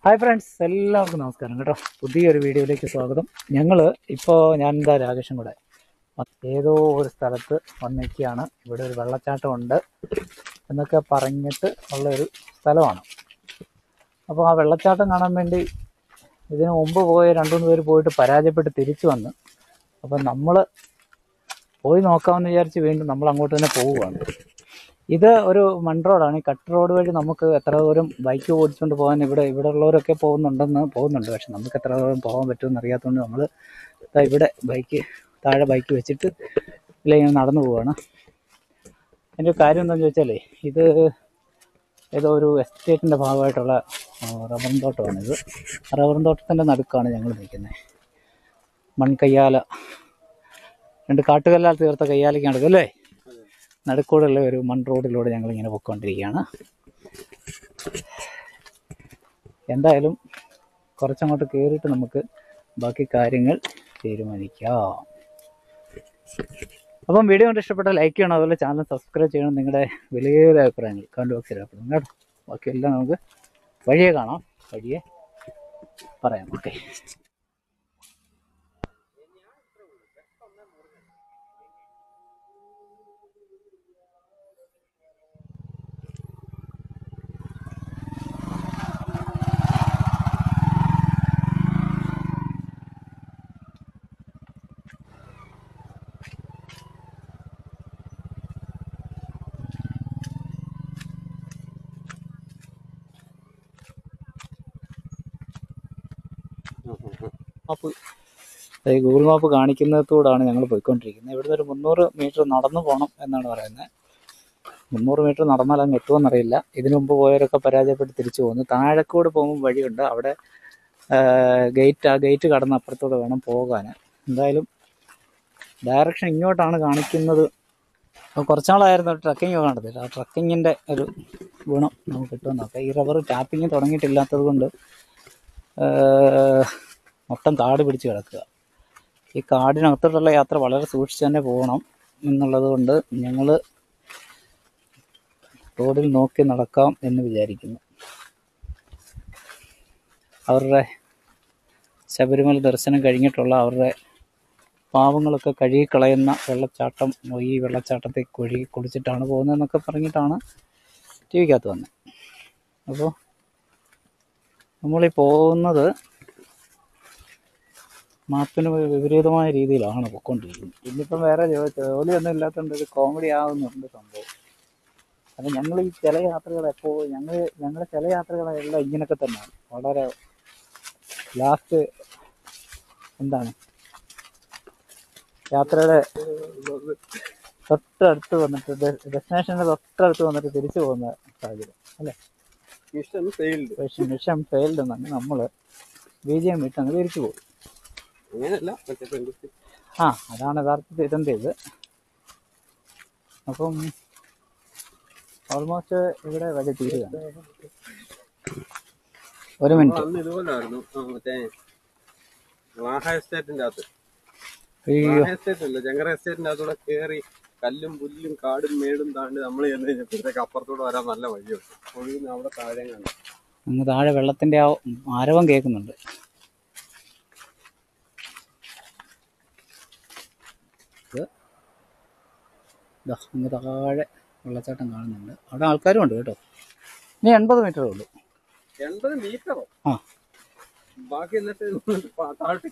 Hi friends എല്ലാവർക്കും നമസ്കാരം കേട്ടോ പുതിയൊരു വീഡിയോയിലേക്ക് സ്വാഗതം ഞങ്ങൾ ഇപ്പോൾ ഞാൻ എന്താ രാകേഷും കൂടെ ഏതോ ഒരു സ്ഥലത്ത് വന്നിരിക്കുകയാണ് ഇവിടെ ഒരു വെള്ളച്ചാട്ടമുണ്ട് എന്നൊക്കെ പറഞ്ഞിട്ട് ഉള്ള ഒരു സ്ഥലമാണ് അപ്പോൾ ആ വെള്ളച്ചാട്ടം കാണാൻ വേണ്ടി ഇതിനു മുമ്പ് പോയ രണ്ടു മൂന്ന് പേര് പോയിട്ട് പരാജയപ്പെട്ട് തിരിച്ചു വന്ന് അപ്പം നമ്മൾ പോയി നോക്കാമെന്ന് വിചാരിച്ച് വീണ്ടും നമ്മൾ അങ്ങോട്ട് തന്നെ പോവുകയാണ് ഇത് ഒരു മൺ റോഡാണ് ഈ കട്ട് റോഡ് വഴി നമുക്ക് എത്ര ദൂരം ബൈക്ക് ഓടിച്ചുകൊണ്ട് പോകാൻ ഇവിടെ ഇവിടെ ഉള്ളവരൊക്കെ പോകുന്നുണ്ടെന്ന് പോകുന്നുണ്ട് പക്ഷെ നമുക്ക് എത്ര ദൂരം പോകാൻ പറ്റുമെന്ന് അറിയാത്തതുകൊണ്ട് നമ്മൾ ഇവിടെ ബൈക്ക് താഴെ ബൈക്ക് വെച്ചിട്ട് ഇല്ല ഇങ്ങനെ നടന്നു പോവാണ് അതിൻ്റെ ഒരു കാര്യം എന്താണെന്ന് ചോദിച്ചാലേ ഇത് ഏതോ ഒരു എസ്റ്റേറ്റിൻ്റെ ഭാഗമായിട്ടുള്ള ആ, റബ്ബറും തോട്ടമാണിത് ആ റബ്ബറും തോട്ടത്തിൻ്റെ നടുക്കാണ് ഞങ്ങൾ നിൽക്കുന്നത് മൺകയ്യാല രണ്ട് കാട്ടുകല്ലാൽ തീർത്ത കയ്യാലയ്ക്ക് നടുക്ക് അല്ലേ നടുക്കൂടുള്ള ഒരു മൺ റോഡിലൂടെ ഞങ്ങൾ ഇങ്ങനെ പൊയ്ക്കൊണ്ടിരിക്കുകയാണ് എന്തായാലും കുറച്ചങ്ങോട്ട് കയറിയിട്ട് നമുക്ക് ബാക്കി കാര്യങ്ങൾ തീരുമാനിക്കാം അപ്പം വീഡിയോ കൊണ്ട് ഇഷ്ടപ്പെട്ട ലൈക്ക് ചെയ്യണം അതുപോലെ ചാനൽ സബ്സ്ക്രൈബ് ചെയ്യണം നിങ്ങളുടെ വിലയേറിയ അഭിപ്രായങ്ങൾ കമൻറ്റ് ബോക്സിൽ രേഖപ്പെടുത്തും കേട്ടോ ബാക്കിയെല്ലാം നമുക്ക് വഴിയെ കാണാം വഴിയെ പറയാം ഓക്കെ മാപ്പ് ഈ ഗൂഗിൾ മാപ്പ് കാണിക്കുന്നതോടാണ് ഞങ്ങൾ പോയിക്കൊണ്ടിരിക്കുന്നത് ഇവിടുന്ന് ഒരു മുന്നൂറ് മീറ്റർ നടന്നു പോകണം എന്നാണ് പറയുന്നത് മുന്നൂറ് മീറ്റർ നടന്നാൽ അങ്ങ് എത്തുമെന്നറിയില്ല ഇതിനു മുമ്പ് പോയവരൊക്കെ പരാജയപ്പെട്ട് തിരിച്ചു പോകുന്നു താഴെക്കൂട് പോകുമ്പോൾ വഴിയുണ്ട് അവിടെ ഗേറ്റ് ആ ഗേറ്റ് കടന്ന് അപ്പുറത്തൂടെ വേണം പോകാൻ എന്തായാലും ഡയറക്ഷൻ ഇങ്ങോട്ടാണ് കാണിക്കുന്നത് അപ്പോൾ കുറച്ചാളായിരുന്നു ട്രക്കിംഗ് കണ്ടത് ആ ട്രക്കിങ്ങിൻ്റെ ഒരു ഗുണം നമുക്ക് കിട്ടുമെന്ന് നോക്കാം ഈ റബ്ബർ ടാപ്പിങ് തുടങ്ങിയിട്ടില്ലാത്തത് കൊണ്ട് മൊത്തം കാട് പിടിച്ച് കിടക്കുക ഈ കാടിനകത്തോട്ടുള്ള യാത്ര വളരെ സൂക്ഷിച്ച് തന്നെ പോകണം എന്നുള്ളത് കൊണ്ട് ഞങ്ങൾ റോഡിൽ നോക്കി നടക്കാം എന്ന് വിചാരിക്കുന്നു അവരുടെ ശബരിമല ദർശനം കഴിഞ്ഞിട്ടുള്ള അവരുടെ പാവങ്ങളൊക്കെ കഴുകിക്കളയുന്ന വെള്ളച്ചാട്ടം ഈ വെള്ളച്ചാട്ടത്തെ കഴുകി കുളിച്ചിട്ടാണ് പോകുന്നതെന്നൊക്കെ പറഞ്ഞിട്ടാണ് ടി വിക്കകത്ത് വന്നത് അപ്പോൾ നമ്മളീ പോകുന്നത് മാപ്പിന് വിപരീതമായ രീതിയിലാണ് പൊയ്ക്കൊണ്ടിരിക്കുന്നത് ഇന്നിപ്പം വേറെ ജോ- ജോലിയൊന്നും ഇല്ലാത്തതുകൊണ്ട് ഒരു കോമഡി ആവുന്നുണ്ട് സംഭവം അത് ഞങ്ങൾ ഈ ചില യാത്രകൾ എപ്പോൾ ഞങ്ങൾ ഞങ്ങളുടെ ചില യാത്രകളെല്ലാം ഇങ്ങനെയൊക്കെ തന്നെയാണ് വളരെ ലാസ്റ്റ് എന്താണ് യാത്രയുടെ തൊട്ടടുത്ത് വന്നിട്ട് ഡെസ്റ്റിനേഷൻ്റെ തൊട്ടടുത്ത് വന്നിട്ട് തിരിച്ചു പോകുന്ന സാഹചര്യം അല്ലേ മിഷൻ ഫെയിൽഡ് പക്ഷെ മിഷൻ ഫെയിൽഡ് എന്നാണ് നമ്മൾ ബി ജി എം ഇട്ടങ്ങ് തിരിച്ചു പോകും അങ്ങനെയല്ല മറ്റേ പെൺകുട്ടി ആ അതാണ് യഥാർത്ഥത്തിൽ ഇതിൻ്റെ ഇത് അപ്പം ഓൾമോസ്റ്റ് ഇവിടെ വഴി തീരുകയാണ് ഒരു മിനിറ്റ് അന്ന് ഇതുപോലായിരുന്നു ആ, മറ്റേ വാഹ എസ്റ്റേറ്റിന്റെ അകത്ത് അയ്യോ വാഹ എസ്റ്റേറ്റ് അല്ല ചെങ്കര എസ്റ്റേറ്റിന്റെ അകത്തൂടെ കേറി കല്ലും പുല്ലും കാടും മേടും താണ്ടി നമ്മൾ ചെന്ന് കഴിഞ്ഞപ്പോഴത്തേക്ക് അപ്പുറത്തൂടെ വരാൻ നല്ല വഴിയുണ്ട് ഒഴുകുന്ന അവിടെ താഴെ കണ്ടു അങ്ങ് താഴെ വെള്ളത്തിൻ്റെ ആ ആരവം കേൾക്കുന്നുണ്ട് ഇത് ദാ അങ്ങ് താഴെ വെള്ളച്ചാട്ടം കാണുന്നുണ്ട് അവിടെ ആൾക്കാരും ഉണ്ട് കേട്ടോ ഇനി എൺപത് മീറ്ററേ ഉള്ളൂ എൺപത് മീറ്ററോ ആ ബാക്കി എന്നിട്ട് പ- താഴോട്ട്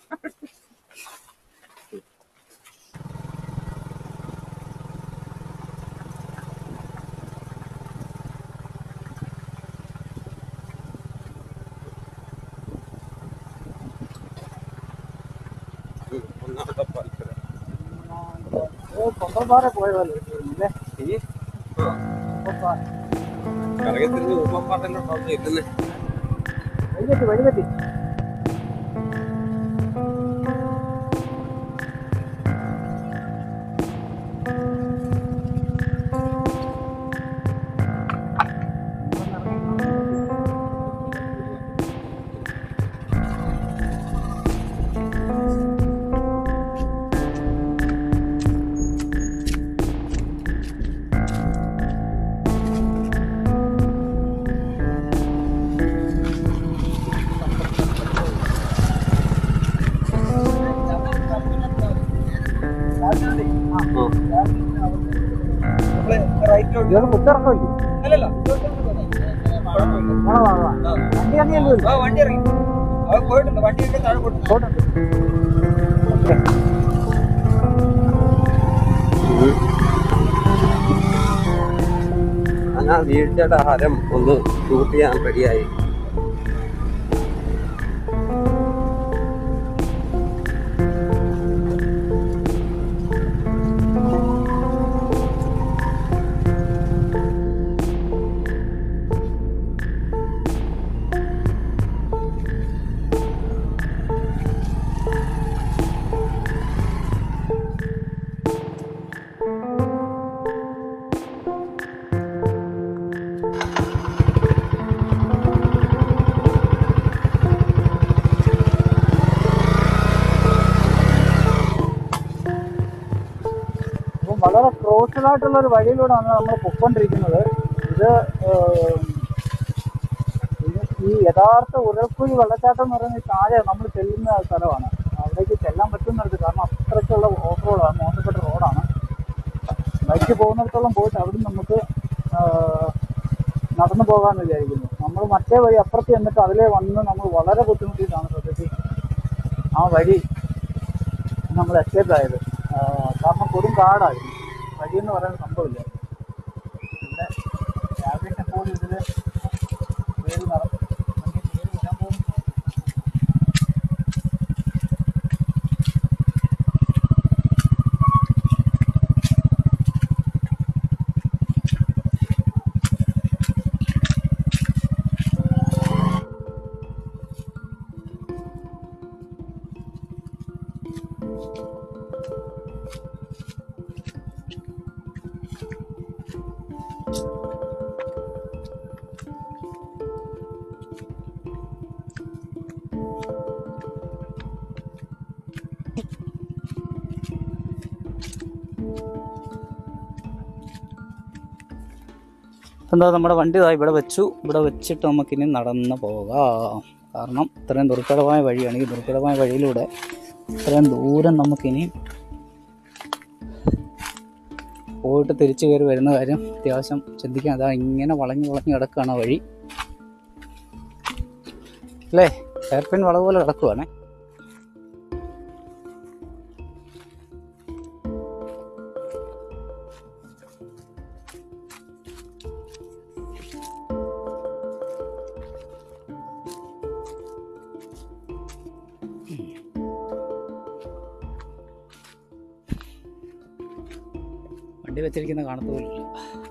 ഉം, ഒന്നാമത്തെ പാലത്തില്. കൊണ്ടപ്പാറ പോയ പോലെ അല്ലേ ഇനി കറങ്ങി തിരിഞ്ഞ് ഉപ്പപ്പാട്ടിലോട്ടാണ് എത്തുന്നത് വഴിതെറ്റി വഴിതെറ്റി ഇയാൾ പുത്തിറക്കില്ല അല്ലല്ല ഇതൊന്നും കുഴപ്പമില്ല വണ്ടി തന്നെയല്ലോ ആ വണ്ടി ഇറങ്ങി അവൻ പോയിട്ടുണ്ട് വണ്ടി ഒക്കെ താഴെ പോയിട്ടുണ്ട് അങ്ങനെ വീഴ്ചയുടെ ഹരം ഒന്ന് ഷൂട്ട് ചെയ്യാൻ റെഡിയായി അപ്പം വളരെ ക്രോഷ്യൽ ആയിട്ടുള്ള ഒരു വഴിയിലൂടെയാണ് നമ്മൾ പൊയ്ക്കൊണ്ടിരിക്കുന്നത് ഇത് ഏഹ്, ഇത് ഈ യഥാർത്ഥ ഉരൽക്കുഴി വെള്ളച്ചാട്ടം എന്ന് പറയുന്നത് ഈ താഴെ നമ്മൾ ചെല്ലുന്ന സ്ഥലമാണ് അവിടേക്ക് ചെല്ലാൻ പറ്റുന്നിടത്ത് കാരണം അത്രയ്ക്കുള്ള ഓഫ് റോഡാണ് മോശപ്പെട്ട റോഡാണ് ബൈക്ക് പോകുന്നിടത്തോളം പോയിട്ട് അവിടെ നമുക്ക് ഏഹ്, നടന്നു പോകാമെന്ന് വിചാരിക്കുന്നു നമ്മൾ മറ്റേ വഴി അപ്പുറത്ത് ചെന്നിട്ട് അതിലേ വന്ന് നമ്മൾ വളരെ ബുദ്ധിമുട്ടിയിട്ടാണ് സത്യത്തിൽ ആ വഴി നമ്മൾ എസ്കേപ്പ് ആയത് ആ, കാരണം കൊടും കാടായിരുന്നു വഴി എന്ന് പറയുന്ന സംഭവമില്ല ഇവിടെ രാവിലെ പോലും ഇതിൽ വേര് നടക്കും വണ്ടി വേര് വരാൻ പോകുന്നു എന്താ നമ്മുടെ വണ്ടി ഇതാ ഇവിടെ വെച്ചു ഇവിടെ വെച്ചിട്ട് നമുക്കിനി നടന്ന് പോകാം കാരണം ഇത്രയും ദുർഘടമായ വഴിയാണ് ഈ ദുർഘടമായ വഴിയിലൂടെ ഇത്രയും ദൂരം നമുക്കിനി പോയിട്ട് തിരിച്ചു കയറി വരുന്ന കാര്യം അത്യാവശ്യം ചിന്തിക്കാൻ അതാ ഇങ്ങനെ വളഞ്ഞു വളഞ്ഞു കിടക്കുകയാണ് ആ വഴി അല്ലേ ഹെയർപിൻ വളവ് പോലെ കിടക്കുവാണേ വണ്ടി വെച്ചിരിക്കുന്ന കാണത്തു പോലില്ല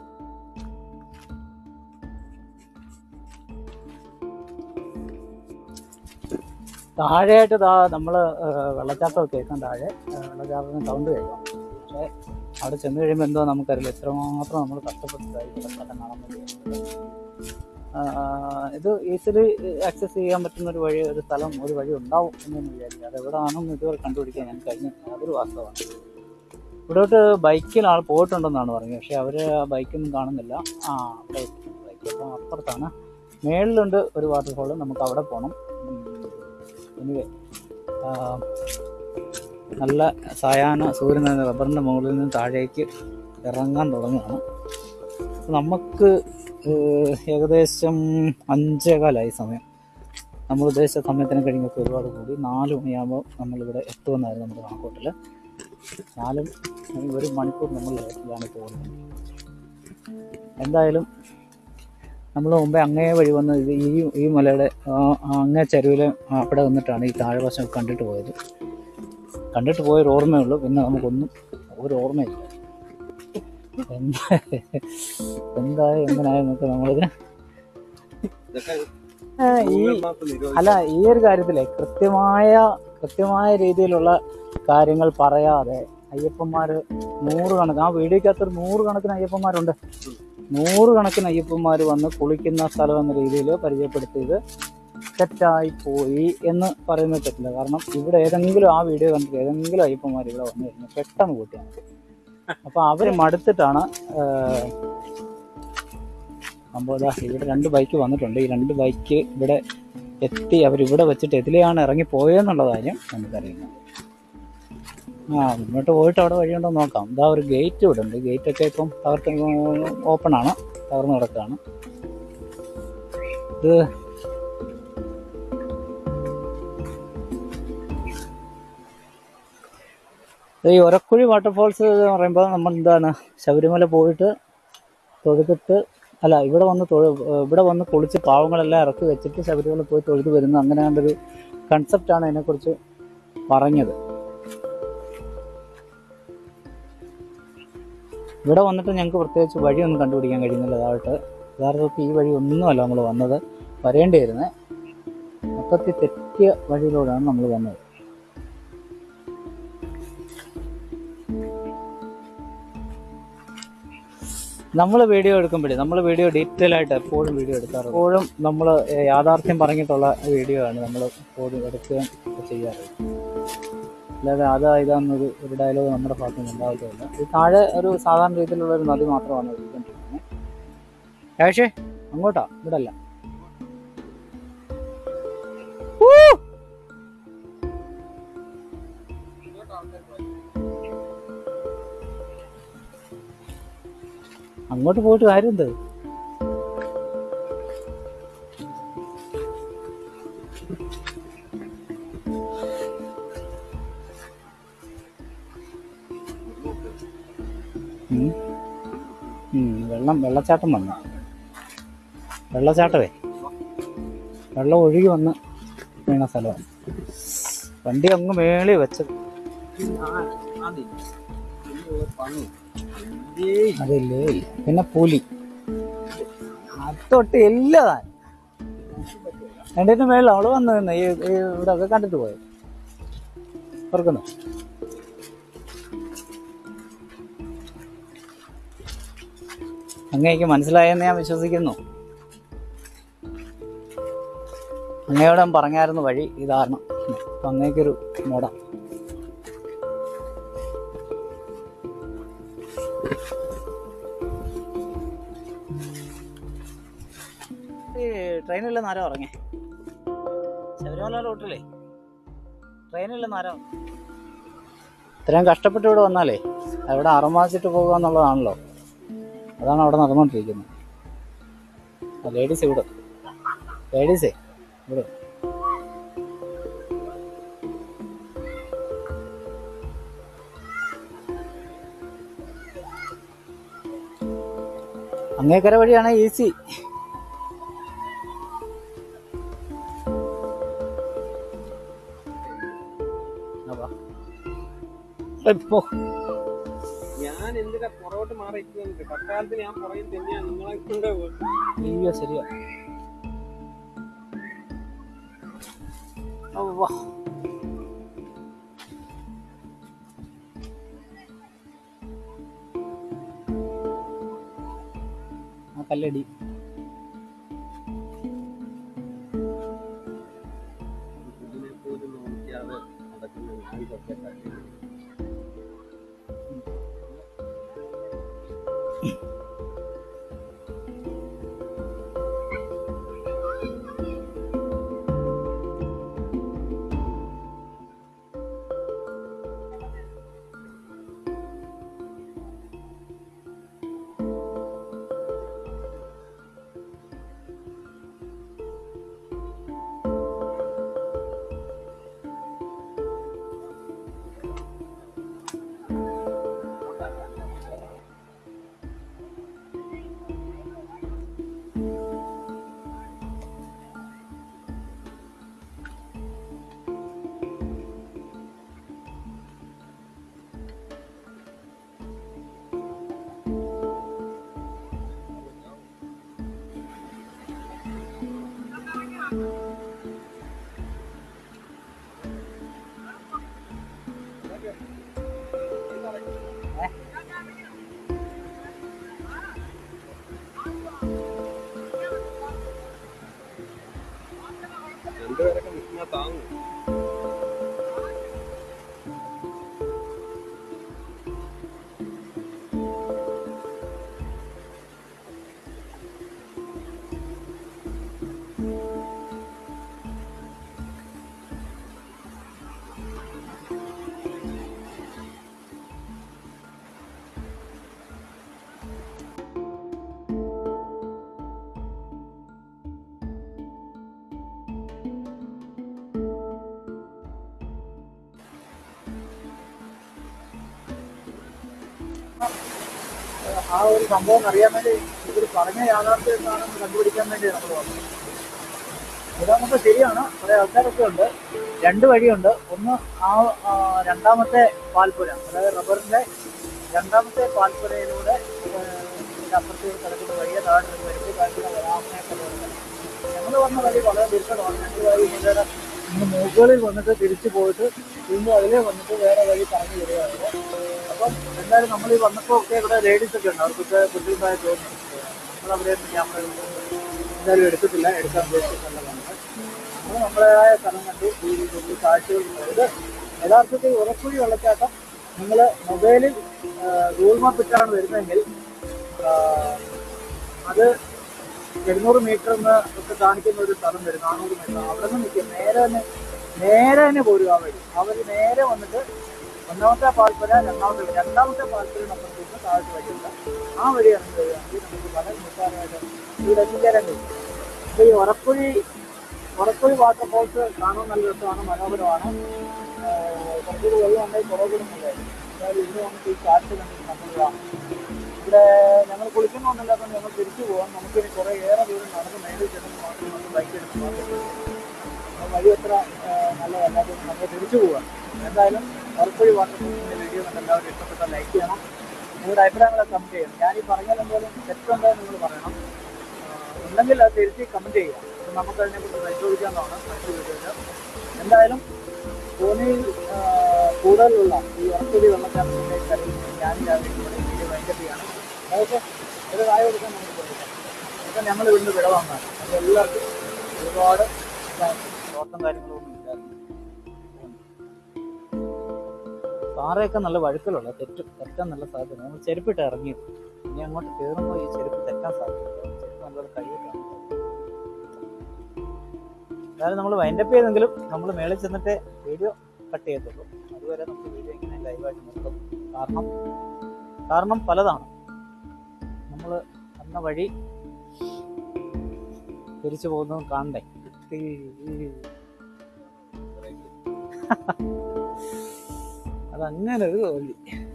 താഴെയായിട്ട് ദാ നമ്മൾ വെള്ളച്ചാട്ടം കേൾക്കാം താഴെ ആ, വെള്ളച്ചാട്ടത്തിന് സൗണ്ട് കേൾക്കാം പക്ഷേ അവിടെ ചെന്ന് കഴിയുമ്പോൾ എന്തോ നമുക്കറിയില്ല എത്രമാത്രം നമ്മൾ കഷ്ടപ്പെട്ടിട്ടായി വെള്ളച്ചാട്ടം കാണാൻ വേണ്ടി ആ, ഇത് ഈസിലി ആക്സസ് ചെയ്യാൻ പറ്റുന്ന ഒരു വഴി ഒരു സ്ഥലം ഒരു വഴി ഉണ്ടാവും എന്ന് വിചാരിച്ചു അത് എവിടെയാണെന്ന് ഇതുവരെ കണ്ടുപിടിക്കാൻ ഞാൻ കഴിഞ്ഞ അതൊരു വാസ്തവമാണ് ഇവിടോട്ട് ബൈക്കിൽ ആൾ പോയിട്ടുണ്ടെന്നാണ് പറഞ്ഞത് പക്ഷെ അവർ ആ ബൈക്കൊന്നും കാണുന്നില്ല ആ ബൈക്ക് ബൈക്ക് അപ്പം അപ്പുറത്താണ് മേളിലുണ്ട് ഒരു വാട്ടർഫോൾ നമുക്ക് അവിടെ പോകണം എനിവേ നല്ല സായാഹ്ന സൂര്യൻ എന്ന റബ്ബറിൻ്റെ മുകളിൽ നിന്ന് താഴേക്ക് ഇറങ്ങാൻ തുടങ്ങുകയാണ് അപ്പോൾ നമുക്ക് ഏഹ്, ഏകദേശം അഞ്ചേകാലായി സമയം നമ്മൾ ഉദ്ദേശിച്ച സമയത്തിന് കഴിഞ്ഞൊക്കെ ഒരുപാട് കൂടി നാല് മണിയാകുമ്പോൾ നമ്മളിവിടെ എത്തുമെന്നായിരുന്നു നമ്മുടെ കണക്കൂട്ടിൽ നാലും ഒരു മണിക്കൂർ നമ്മൾ ലേറ്റിലാണ് പോകുന്നത് എന്തായാലും നമ്മൾ മുമ്പേ അങ്ങേ വഴി വന്ന് ഇത് ഈ ഈ മലയുടെ ആ, ആ അങ്ങേ ചരുവിൽ അവിടെ വന്നിട്ടാണ് ഈ താഴ്വശം കണ്ടിട്ട് പോയത് കണ്ടിട്ട് പോയൊരു ഓർമ്മയുള്ളൂ പിന്നെ നമുക്കൊന്നും ഒരു ഓർമ്മയില്ല എന്താ എന്തായി എങ്ങനെയായെന്നൊക്കെ നമ്മളിതിന് ഇതൊക്കെ ആ, ഈ ഗൂഗിൾ മാപ്പ് നിരോധിച്ചു അല്ല ഈ ഒരു കാര്യത്തിലെ കൃത്യമായ കൃത്യമായ രീതിയിലുള്ള കാര്യങ്ങൾ പറയാതെ അയ്യപ്പന്മാർ നൂറുകണക്കിന് ആ വീഡിയോക്കകത്ത് നൂറുകണക്കിന് അയ്യപ്പന്മാരുണ്ട് നൂറുകണക്കിന് അയ്യപ്പന്മാർ വന്ന് കുളിക്കുന്ന സ്ഥലം എന്ന രീതിയിൽ പരിചയപ്പെടുത്തിയത് തെറ്റായി പോയി എന്ന് പറയുന്നത് തെറ്റില്ല കാരണം ഇവിടെ ഏതെങ്കിലും ആ വീഡിയോ കണ്ടിട്ട് ഏതെങ്കിലും അയ്യപ്പന്മാർ ഇവിടെ വന്നു കഴിഞ്ഞാൽ പെട്ടെന്ന് കൂട്ടിയാണ് അപ്പോൾ അവർ മടുത്തിട്ടാണ് ആഹ്, സംഭവം ദാ ഇവിടെ രണ്ട് ബൈക്ക് വന്നിട്ടുണ്ട് ഈ രണ്ട് ബൈക്ക് ഇവിടെ എത്തി അവരിവിടെ വെച്ചിട്ട് എതിലെയാണ് ഇറങ്ങി പോയെന്നുള്ള കാര്യം നമുക്കറിയില്ല ആ മുന്നോട്ട് പോയിട്ട് അവിടെ വഴിയുണ്ടോ എന്ന് നോക്കാം ഇതാ ഒരു ഗേറ്റ് ഇവിടെ ഉണ്ട് ഗേറ്റ് ഒക്കെ ഇപ്പം തകർത്ത് ഓപ്പൺ ആണ് തകർന്ന് കിടക്കുകയാണ് ഇത് ഈ ഒരക്കുഴി വാട്ടർഫോൾസ് എന്ന് പറയുമ്പോൾ നമ്മൾ എന്താണ് ശബരിമല പോയിട്ട് തൊഴുതിട്ട് അല്ല ഇവിടെ വന്ന് തൊഴു ഇവിടെ വന്ന് കുളിച്ച് പാവങ്ങളെല്ലാം ഇറക്കി വെച്ചിട്ട് ശബരിമല പോയി തൊഴുത് വരുന്ന അങ്ങനെ ഒരു കൺസെപ്റ്റാണ് അതിനെക്കുറിച്ച് പറഞ്ഞത് ഇവിടെ വന്നിട്ട് ഞങ്ങൾക്ക് പ്രത്യേകിച്ച് വഴിയൊന്നും കണ്ടുപിടിക്കാൻ കഴിയുന്നില്ല അതായിട്ട് യഥാർത്ഥത്തിൽ ഈ വഴി ഒന്നുമല്ല നമ്മൾ വന്നത് വരേണ്ടിയിരുന്നത് മൊത്തത്തിൽ തെറ്റിയ വഴിയിലൂടെയാണ് നമ്മൾ വന്നത് നമ്മൾ വീഡിയോ എടുക്കുമ്പോഴേ നമ്മൾ വീഡിയോ ഡീറ്റെയിൽ ആയിട്ട് എപ്പോഴും വീഡിയോ എടുക്കാറ് എപ്പോഴും നമ്മൾ യാഥാർത്ഥ്യം പറഞ്ഞിട്ടുള്ള വീഡിയോ ആണ് നമ്മൾ എപ്പോഴും എടുക്കുകയും ഒക്കെ ചെയ്യാറ് അല്ലാതെ അതാ ഇതാന്നൊരു ഒരു ഡയലോഗ് നമ്മുടെ ഭാഗത്ത് നിന്ന് ഉണ്ടാകത്തില്ല ഈ താഴെ ഒരു സാധാരണ രീതിയിലുള്ള ഒരു നദി മാത്രമാണ് ഒഴുകിക്കൊണ്ടിരിക്കുന്നത് പക്ഷേ അങ്ങോട്ടാ ഇവിടെ അല്ല അങ്ങോട്ട് പോയിട്ട് കാര്യം എന്ത് ഉം. ഉം, വെള്ളം വെള്ളച്ചാട്ടം വന്നു വെള്ളച്ചാട്ടമേ വെള്ളം ഒഴുകി വന്ന് വീണ സ്ഥലമാണ് വണ്ടി അങ്ങ് മേളി വെച്ചത് അതില്ലേ പിന്നെ പുലി അതൊട്ട് ഇല്ലതാ രണ്ടിന്റെ മേളിൽ അവള് വന്നു നിന്ന് ഈ ഈ ഇവിടെ ഒക്കെ കണ്ടിട്ട് പോയത് ഓർക്കുന്നു അങ്ങേക്ക് മനസ്സിലായെന്ന് ഞാൻ വിശ്വസിക്കുന്നു അങ്ങയോട് ഞാൻ പറഞ്ഞായിരുന്നു വഴി ഇതാണ് അപ്പൊ അങ്ങേക്കൊരു മുട ഈ ട്രെയിനില്ലെന്ന് ആരോ ഇറങ്ങി ശബരിമല റൂട്ടിലേ ട്രെയിനില്ലെന്ന് ആരോ ഇത്രയും കഷ്ടപ്പെട്ട് ഇവിടെ വന്നാലേ അവിടെ അറമാച്ചിട്ട് പോകുക എന്നുള്ളതാണല്ലോ അതാണ് അവിടെ നടന്നുകൊണ്ടിരിക്കുന്നത് ആ ലേഡീസ് ഇവിടെ ലേഡീസേ ഇവിടെ അങ്ങേക്കര വഴിയാണ് ഈസി ഇപ്പോ ഞാൻ എന്തിനാ പുറകോട്ട് മാറിയിരിക്കുന്നത് കക്കാലത്ത് ഞാൻ പുറകിൽ തന്നെയാ നിങ്ങളെ കൊണ്ട് അയ്യോ ശരിയാ അവ്വ. ആ കല്ലടി ഇതിനെ പോലും നോക്കിയാതെ നടക്കുന്ന ഞാൻ ഇതൊക്കെ കഴിയും രണ്ടുപേരൊക്കെ നിൽക്കുന്ന താങ്ങും ആ ഒരു സംഭവം അറിയാൻ വേണ്ടി ഇവർ പറഞ്ഞ യാഥാർത്ഥ്യം എന്താണെന്ന് കണ്ടുപിടിക്കാൻ വേണ്ടി നമ്മൾ വന്നത് ഇതാകുമ്പോ ശരിയാണ് കുറെ ആൾക്കാരൊക്കെ ഉണ്ട് രണ്ട് വഴിയുണ്ട് ഒന്ന് ആ ആ, രണ്ടാമത്തെ പാൽപ്പുര അതായത് റബ്ബറിന്റെ രണ്ടാമത്തെ പാൽപ്പുരയിലൂടെ ഏഹ്, ഇതിന്റെ അപ്പുറത്തേക്ക് കിടക്കുന്ന വഴിയെ താഴെ ഒരു വഴിക്ക് കാഴ്ച വരാമെന്നൊക്കെ ഞങ്ങൾ വന്ന വഴി വളരെ ദുർഘടമാണ് ഞങ്ങൾ വഴി ഇങ്ങനെ ഇന്ന് മുകളിൽ വന്നിട്ട് തിരിച്ചു പോയിട്ട് വീണ്ടും അതിലേ വന്നിട്ട് വേറെ വഴി കറങ്ങി വരികയാണ് അപ്പം എന്തായാലും നമ്മൾ ഈ വന്നപ്പോൾ ഒക്കെ ഇവിടെ ലേഡീസ് ഒക്കെ ഉണ്ട് അവർക്കൊക്കെ ബുദ്ധിമുട്ടായ തോന്നുന്നു നമ്മൾ അവിടെ ക്യാമറ എന്തായാലും എടുക്കത്തില്ല എടുക്കാൻ ഉദ്ദേശിച്ചിട്ടല്ല വന്നത് നമ്മൾ നമ്മുടേതായ സ്ഥലം കണ്ടു ഈ വലിയ കാഴ്ചകൾ കണ്ടു. ഇത് യഥാർത്ഥത്തിൽ ഉറക്കുഴി വെള്ളച്ചാട്ടം നിങ്ങൾ മൊബൈലിൽ ഗൂഗിൾ മാപ്പ് ഇട്ടാണ് വരുന്നതെങ്കിൽ ആ, അത് എഴുന്നൂറ് മീറ്റർ എന്ന് ഒക്കെ കാണിക്കുന്ന ഒരു സ്ഥലം വരും നാനൂറ് മീറ്റർ അവിടെ നിന്ന് നിൽക്കും നേരെ തന്നെ നേരെ തന്നെ പോരും ആ വഴി ആ വഴി നേരെ വന്നിട്ട് ഒന്നാമത്തെ പാൽപ്പുര രണ്ടാമത്തെ വഴി. രണ്ടാമത്തെ പാൽപ്പുരനപ്പുറത്തേക്ക് താഴത്തെ വഴിയുണ്ട് ആ വഴി ഇറങ്ങി വരികയാണെങ്കിൽ നമുക്ക് വളരെ നിസ്സാരമായിട്ട് ഇവിടെ എത്തിച്ചേരാൻ കഴിയും അപ്പോൾ ഈ ഉറക്കുഴി ഉറക്കുഴി വാട്ടർഫോൾസ് കാണാൻ നല്ല രസമാണ് മനോഹരമാണ് ആഹ് കുറച്ചുകൂടി വെള്ളം ഉണ്ടെങ്കിൽ പുറകിടുന്നില്ലായിരുന്നു അതായത് ഇവിടെ വന്നിട്ട് ഈ കാറ്റ് കണ്ടിട്ട് നമ്മൾ കാണാം ഇവിടെ ഞങ്ങൾ കുളിക്കുന്നൊന്നുമില്ല അപ്പം ഞങ്ങൾ തിരിച്ചു പോകാം നമുക്കിനി കുറേ ഏറെ ദൂരം നടന്ന് മേളിൽ ചെന്ന് മാത്രം നമുക്ക് ബൈക്ക് എടുത്ത് മാത്രം വഴി അത്ര ആഹ് നല്ലതല്ലാത്തത് നമ്മൾ തിരിച്ചു പോകാം എന്തായാലും ഉറപ്പുഴി വാട്ടർഫോൾസിൻ്റെ വീഡിയോ കണ്ട് എല്ലാവരും ഇഷ്ടപ്പെട്ടാൽ ലൈക്ക് ചെയ്യണം നിങ്ങളുടെ അഭിപ്രായങ്ങളെ കമൻറ്റ് ചെയ്യണം ഞാൻ ഈ പറഞ്ഞാൽ എന്തായാലും തെറ്റുണ്ടോ എന്ന് നിങ്ങൾ പറയണം ആഹ് ഉണ്ടെങ്കിൽ അത് തിരുത്തി കമൻറ്റ് ചെയ്യാം അപ്പം നമുക്ക് അതിനെക്കുറിച്ച് പരിശോധിക്കാവുന്നതാണ് മറ്റു വീഡിയോയിൽ എന്തായാലും ഭൂമിയിൽ കൂടുതലുള്ള ഈ ഉറപ്പൊടി വെള്ളച്ചാട്ടത്തിൻ്റെ കരുതി ഞാൻ രാവിലെ ഇവിടെ വീഡിയോ വൈകിട്ടാണ് അതൊക്കെ ഒരു കായ കൊടുക്കാൻ നമുക്ക് കൊടുക്കാം അപ്പം ഞങ്ങൾ ഇവിടുന്ന് വിട വന്നാണ് അപ്പോൾ എല്ലാവർക്കും ഒരുപാട് തോട്ടം കാര്യങ്ങളൊന്നും ഇല്ലായിരുന്നു പാറയൊക്കെ നല്ല വഴുക്കലുള്ള തെറ്റും തെറ്റാൻ നല്ല സാധ്യത നമ്മൾ ചെരുപ്പിട്ട് ഇറങ്ങി ഇനി അങ്ങോട്ട് കയറുമ്പോൾ ഈ ചെരുപ്പ് തെറ്റാൻ സാധ്യത ചെരുപ്പ് നല്ലപോലെ കഴിയിട്ടാണ് അതായത് നമ്മൾ വൈൻഡപ്പ് ചെയ്തെങ്കിലും നമ്മൾ മേളിൽ ചെന്നിട്ട് വീഡിയോ കട്ട് ചെയ്യത്തുള്ളൂ അതുവരെ നമുക്ക് വീഡിയോ ഇങ്ങനെ ലൈവായിട്ട് നിർത്തും കാരണം കാരണം പലതാണ് നമ്മൾ വന്ന വഴി തിരിച്ചു പോകുന്നതും കാണണ്ടേ അതങ്ങനെ ഒരു തോന്നി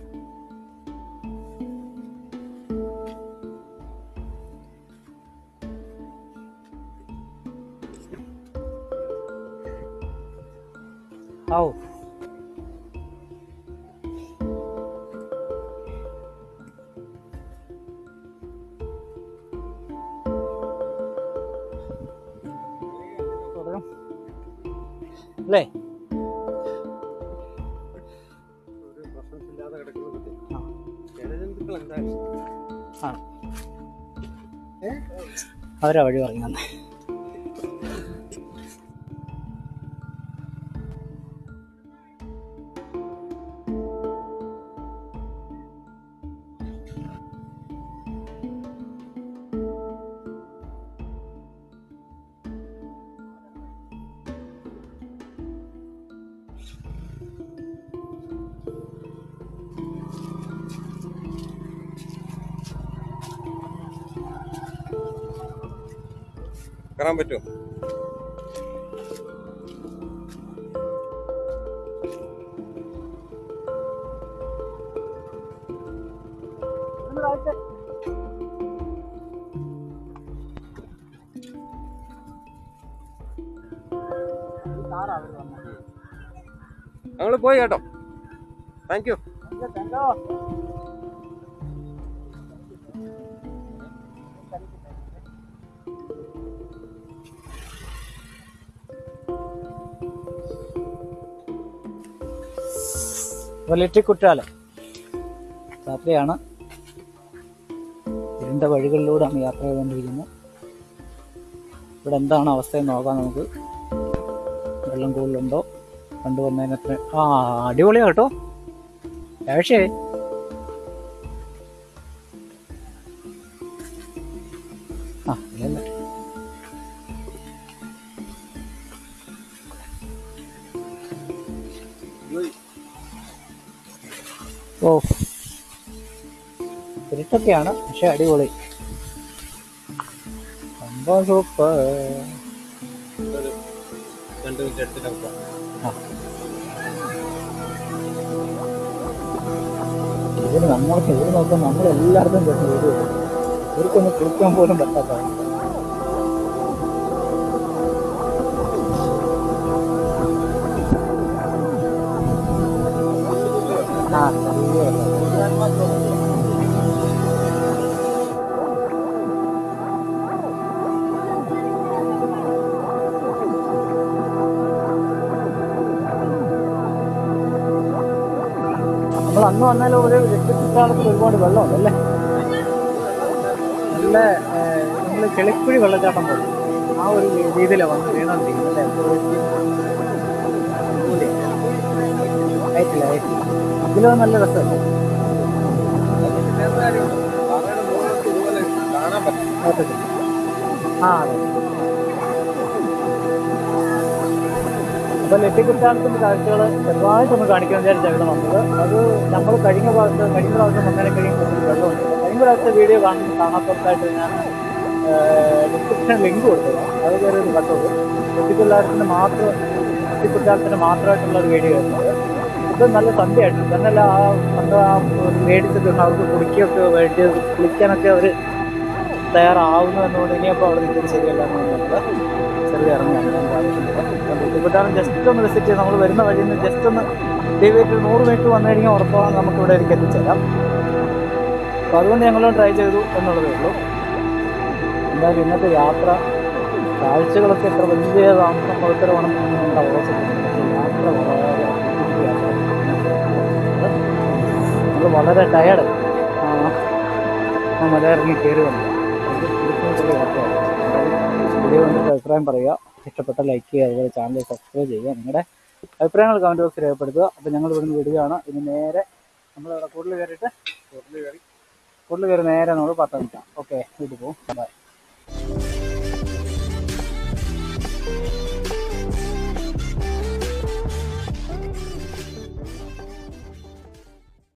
ഔ തുടരാം. അല്ലേ ഒരു പ്രശ്നമില്ലാതെ കിടക്കുന്നത് ആ. ജലജന്തുക്കൾ എന്താ അവരാ വഴി പറഞ്ഞു തന്നെ കയറാൻ പറ്റുമോ ഞങ്ങൾ പോയി കേട്ടോ താങ്ക് യു വലിറ്റിക്കുറ്റാലം രാത്രിയാണ് ഇരുണ്ട വഴികളിലൂടെയാണ് യാത്ര ചെയ്തുകൊണ്ടിരിക്കുന്നത് ഇവിടെ എന്താണ് അവസ്ഥയെന്ന് നോക്കാം നമുക്ക് വെള്ളം കൂടുതലുണ്ടോ കണ്ടുവന്നതിന് എത്ര ആ അടിപൊളിയാ കേട്ടോ പക്ഷേ ആ ഇല്ലല്ല ഓ ഇരുട്ടൊക്കെയാണ് പക്ഷെ അടിപൊളി സംഭവം സൂപ്പർ രണ്ട് മിനിറ്റ് എടുത്തിട്ട് ആ. ഇതിന് നമ്മൾക്ക് ഇത് നോക്കാൻ നമ്മൾ എല്ലായിടത്തും ചെന്ന് വീഡിയോ എടുക്കും ഇവർക്കൊന്ന് കുളിക്കാൻ പോലും പറ്റാത്ത അവസ്ഥ. ആ ചെറിയ വെള്ളം. നമ്മൾ അന്ന് വന്നാലും ഒരു രക്തചിത്രാളത്തിൽ ഒരുപാട് വെള്ളമുണ്ട് അല്ലേ നല്ല നമ്മൾ കിളിക്കുഴി വെള്ളച്ചാട്ടം പോലെ ആ ഒരു രീതിയിലാണ് വന്ന് വീണോണ്ടിരിക്കുന്നത് അല്ലേ ആയിട്ടില്ല ആയിട്ടില്ല ഇതിലും നല്ല രസമല്ലേ പാറയുടെ മുകളിലൊക്കെ ഇതുപോലെ കാണാൻ പറ്റും പറ്റത്തില്ല ആ അതെ അപ്പോൾ ലെറ്റിക്കുറ്റാലത്തിൻ്റെ കാഴ്ചകൾ ചെറുതായിട്ടൊന്ന് കാണിക്കാൻ വിചാരിച്ചാണ് ഇവിടെ വന്നത് അത് നമ്മൾ കഴിഞ്ഞ പ്രാവശ്യം കഴിഞ്ഞ പ്രാവശ്യം വന്നതിനെ കഴിയുമ്പോൾ കൂടുതൽ വെള്ളമുണ്ട് കഴിഞ്ഞ പ്രാവശ്യത്തെ വീഡിയോ കാണുന്ന കാണാത്തവർക്കായിട്ട് ഞാൻ ഡിസ്ക്രിപ്ഷൻ ലിങ്ക് കൊടുത്തതാണ് അത് കയറി ഒന്ന് കണ്ടത് ലെറ്റിക്കുറ്റാലത്തിന് മാത്രം ലെറ്റിക്കുറ്റാലത്തിന് മാത്രമായിട്ടുള്ള ഒരു വീഡിയോ ആയിരുന്നത് ഇത് നല്ല സന്ധ്യയായിട്ട് തന്നെയല്ല ആ പണ്ട് ആ മേടിച്ചിട്ട് അവർക്ക് കുടിക്കുകയൊക്കെ വേണ്ടി കുളിക്കാനൊക്കെ അവർ തയ്യാറാവുന്നു എന്നുകൊണ്ട് ഇനിയപ്പോൾ അവിടെ നിൽക്കുന്നത് ശരിയല്ല എന്നുള്ളത് ചെറിയ ഇറങ്ങിയാണ് ഞാൻ ആവശ്യമില്ല കുട്ടാനം ജസ്റ്റ് ഒന്ന് വിസിറ്റ് ചെയ്ത് നമ്മൾ വരുന്ന വഴിയിൽ നിന്ന് ജസ്റ്റ് ഒന്ന് ഡേവിയേറ്റ് നൂറ് മീറ്റർ വന്നു കഴിഞ്ഞാൽ ഉറപ്പാണ് നമുക്ക് ഇവിടേക്ക് എത്തിച്ചേരാം അപ്പോൾ അതുകൊണ്ട് ഞങ്ങൾ ട്രൈ ചെയ്തു എന്നുള്ളതേ ഉള്ളൂ എന്തായാലും ഇന്നത്തെ യാത്ര കാഴ്ചകളൊക്കെ എത്ര വലിയതാണ് പവിത്രമാണെന്ന് നമ്മൾ അവകാശപ്പെടുന്നു പക്ഷേ യാത്ര വളരെ നമ്മൾ വളരെ ടയർഡ് ആ മല ഇറങ്ങി കയറി വന്നു അത് ബുദ്ധിമുട്ടുള്ള യാത്രയാണ് വീഡിയോ കണ്ടിട്ട് അഭിപ്രായം പറയുക ഇഷ്ടപ്പെട്ട ലൈക്ക് ചെയ്യുക അതുപോലെ ചാനൽ സബ്സ്ക്രൈബ് ചെയ്യുക നിങ്ങളുടെ അഭിപ്രായങ്ങൾ കമൻറ്റ് ബോക്സിൽ രേഖപ്പെടുത്തുക അപ്പോൾ ഞങ്ങൾ ഇവിടുന്ന് വിടുകയാണ് ഇനി നേരെ നമ്മളിവിടെ കൂടുതൽ കയറിയിട്ട് കൂടുതൽ കയറി കൂടുതൽ കയറി നേരെ നമ്മൾ പത്തനംതിട്ട ഓക്കെ വീട്ടിൽ പോകും ബൈ